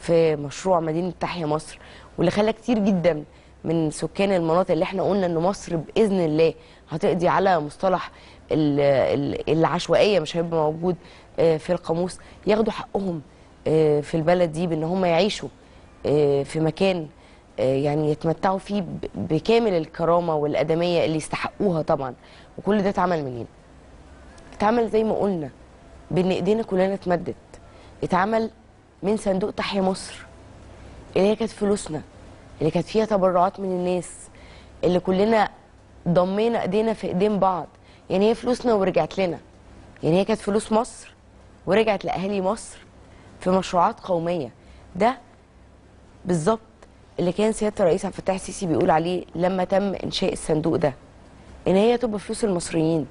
في مشروع مدينه تحيا مصر واللي خلى كتير جدا من سكان المناطق اللي احنا قلنا ان مصر باذن الله هتقضي على مصطلح ال- ال- العشوائيه مش هيبقى موجود آه، في القاموس ياخدوا حقهم آه، في البلد دي بان هم يعيشوا آه، في مكان آه، يعني يتمتعوا فيه ب- بكامل الكرامه والادميه اللي يستحقوها طبعا وكل ده اتعمل منين؟ اتعمل زي ما قلنا بان ايدينا كلنا اتمدت اتعمل من صندوق تحيا مصر اللي هي كانت فلوسنا اللي كانت فيها تبرعات من الناس اللي كلنا ضمينا ايدينا في ايدين بعض يعني هي فلوسنا ورجعت لنا يعني هي كانت فلوس مصر ورجعت لاهالي مصر في مشروعات قوميه ده بالظبط اللي كان سياده الرئيس عبد الفتاح السيسي بيقول عليه لما تم انشاء الصندوق ده ان هي تبقى فلوس المصريين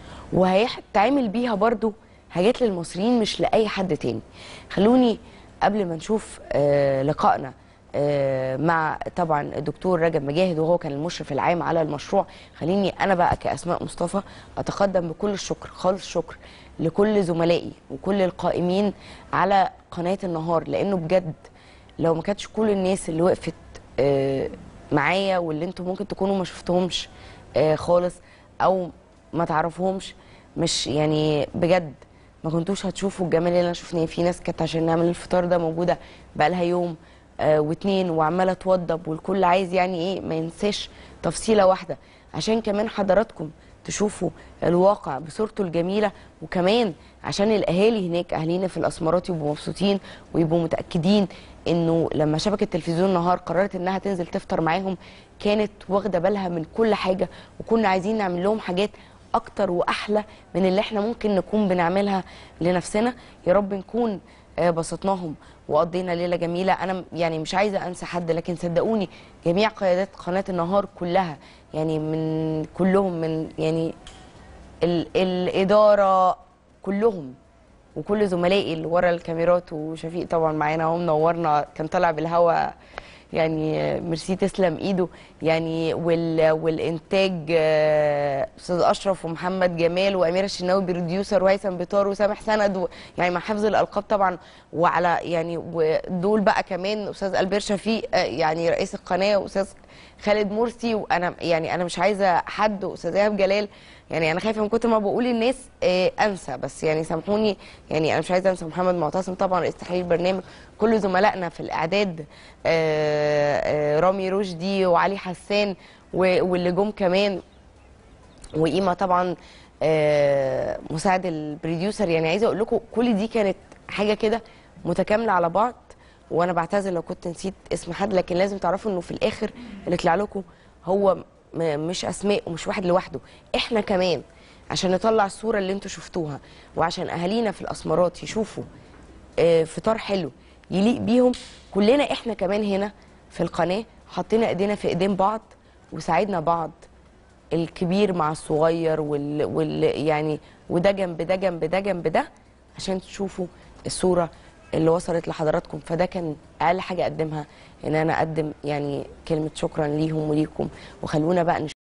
وهيتعمل بيها برضو حاجات للمصريين مش لاي حد تاني خلوني قبل ما نشوف آه لقائنا آه مع طبعا الدكتور رجب مجاهد وهو كان المشرف العام على المشروع خليني انا بقى كاسماء مصطفى اتقدم بكل الشكر خالص شكر لكل زملائي وكل القائمين على قناه النهار لانه بجد لو ما كانتش كل الناس اللي وقفت آه معايا واللي انتم ممكن تكونوا ما شفتهمش آه خالص او ما تعرفهمش مش يعني بجد ما كنتوش هتشوفوا الجمال اللي انا شفناه في ناس كانت عشان نعمل الفطار ده موجوده بقالها يوم آه واتنين وعماله توضب والكل عايز يعني ايه ما ينساش تفصيله واحده عشان كمان حضراتكم تشوفوا الواقع بصورته الجميله وكمان عشان الاهالي هناك اهالينا في الاسمرات يبقوا مبسوطين ويبقوا متاكدين انه لما شبكه تلفزيون النهار قررت انها تنزل تفطر معاهم كانت واخده بالها من كل حاجه وكنا عايزين نعمل لهم حاجات اكتر واحلى من اللي احنا ممكن نكون بنعملها لنفسنا يا رب نكون آه، بسطناهم وقضينا ليله جميله انا م- يعني مش عايزه انسى حد لكن صدقوني جميع قيادات قناه النهار كلها يعني من كلهم من يعني ال الاداره كلهم وكل زملائي اللي ورا الكاميرات وشفيق طبعا معانا هو منورنا كان طالع بالهوا يعني ميرسي تسلم ايده يعني وال والانتاج آه، استاذ اشرف ومحمد جمال واميره الشناوي بروديوسر وهيثم بيطار وسامح سند و يعني مع حفظ الالقاب طبعا وعلى يعني ودول بقى كمان استاذ البير شفيق آه، يعني رئيس القناه واستاذ خالد مرسي وانا يعني انا مش عايزه حد واستاذ ايهاب جلال يعني انا خايفه من كتر ما بقول الناس آه، انسى بس يعني سامحوني يعني انا مش عايزه انسى محمد معتصم طبعا رئيس تحرير البرنامج كل زملائنا في الاعداد آه، آه، رامي رشدي وعلي حسان و- واللي جم كمان وقيمه طبعا آه، مساعد البروديوسر يعني عايزه اقول لكم كل دي كانت حاجه كده متكامله على بعض وانا بعتذر لو كنت نسيت اسم حد لكن لازم تعرفوا انه في الاخر اللي طلع لكم هو م- مش اسماء ومش واحد لوحده احنا كمان عشان نطلع الصوره اللي انتوا شفتوها وعشان اهالينا في الاسمرات يشوفوا آه، فطار حلو يليق بيهم كلنا احنا كمان هنا في القناه حطينا ايدينا في ايدين بعض وساعدنا بعض الكبير مع الصغير وال, وال يعني وده جنب ده جنب ده جنب ده عشان تشوفوا الصوره اللي وصلت لحضراتكم فده كان اقل حاجه اقدمها ان انا اقدم يعني كلمه شكرا ليهم وليكم وخلونا بقى نشوف